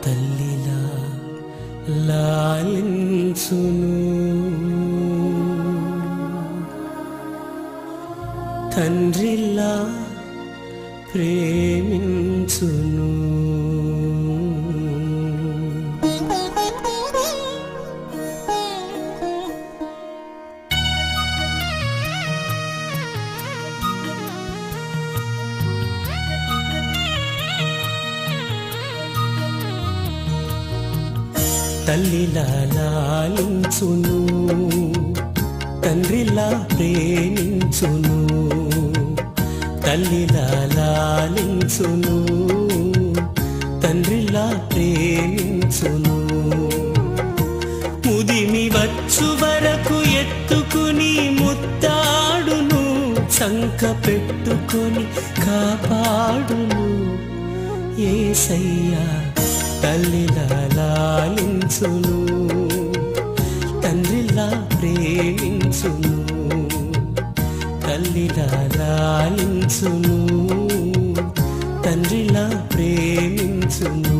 తల్లిలా లాలించును తండ్రిలా ప్రేమించును తల్లిలా లాలించును తండ్రిలా ప్రేమించును తల్లిలా లాలించును తండ్రిలా ప్రేమించును ముదిమి వచ్చు వరకు ఎత్తుకుని ముత్తాడును చంక పెట్టుకొని కాపాడును ఏసయ్యా తల్లిలా లాలించును తండ్రిలా ప్రేమించును తల్లిలా లాలించును తండ్రిలా ప్రేమించును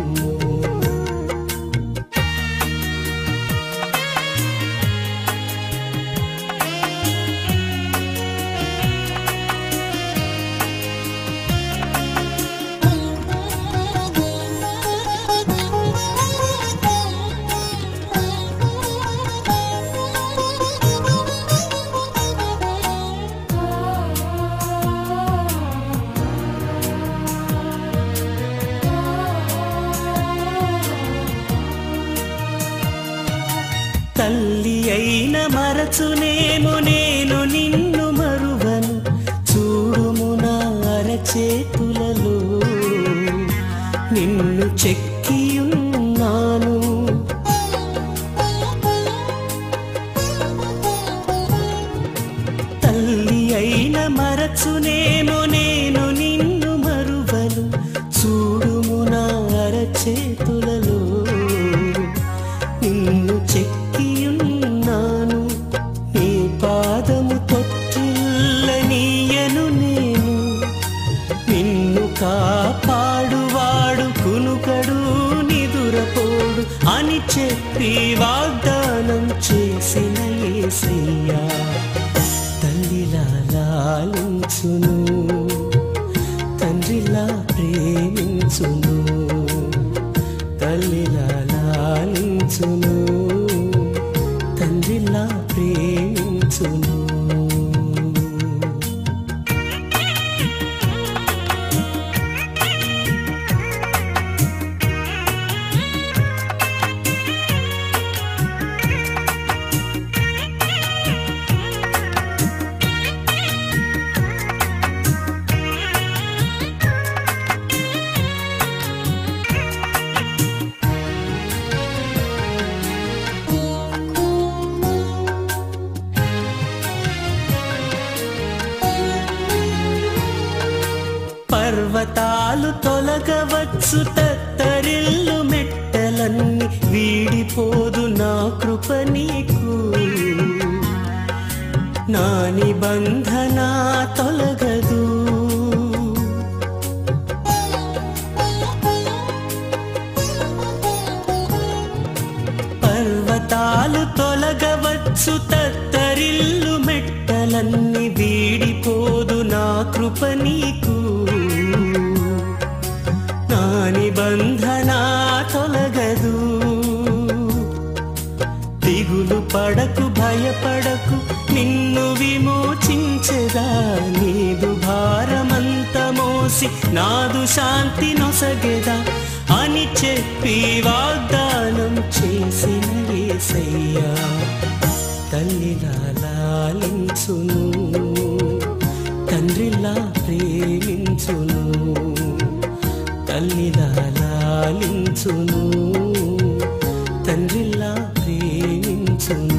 తల్లి అయిన మరచునేమో నేను నిన్ను మరువను చూడుము నా అరచేతులలో నిన్ను చెక్కియున్నాను తల్లి అయిన మరచునేమో నేను నిన్ను మరువను చూడుము నా అరచేతులలో నిన్ను చెక్కియున్నాను నీ పాదము తొట్టిల్లనీయను నేను నిన్ను కాపాడువాడు కునుకడు నిదురపోడు అని చెప్పి వాగ్దానం చేసిన ఏసయ్యా తల్లిలా లాలించును తండ్రిలా ప్రేమించును తల్లిలా లాలించును తండ్రిలా ప్రేమించును పర్వతాలు తొలగవచ్చు తత్తరిల్లు మెట్టలన్నీ వీడిపోదు నా కృప నీకు నా నిబంధన తొలగదు పర్వతాలు తొలగవచ్చు తత్తరిల్లు మెట్టలన్నీ వీడిపోదు నా కృప నీకు నా నిబంధన తొలగదు దిగులు పడకు భయపడకు నిన్ను విమోచించదా నీదు భారమంత మోసి నాదు శాంతి నొసగెదా అని చెప్పి వాగ్దానం చేసిన ఏసయ్యా తల్లిలా లాలించును తండ్రిలా ప్రేమించును తల్లిలా లాలించును తండ్రిలా ప్రేమించును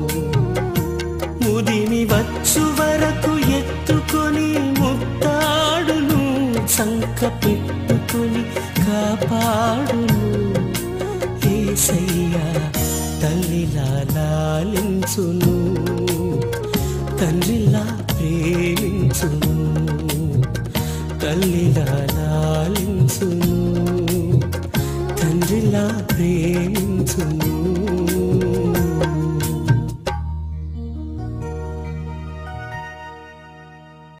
ముదిమి వచ్చు వరకు ఎత్తుకొని ముత్తాడును సంక పెట్టుకొని కాపాడును ఏసయ్యా తల్లిలా లాలించును తండ్రిలా ప్రేమించును తల్లిలా లాలించును తండ్రి ప్రేమించును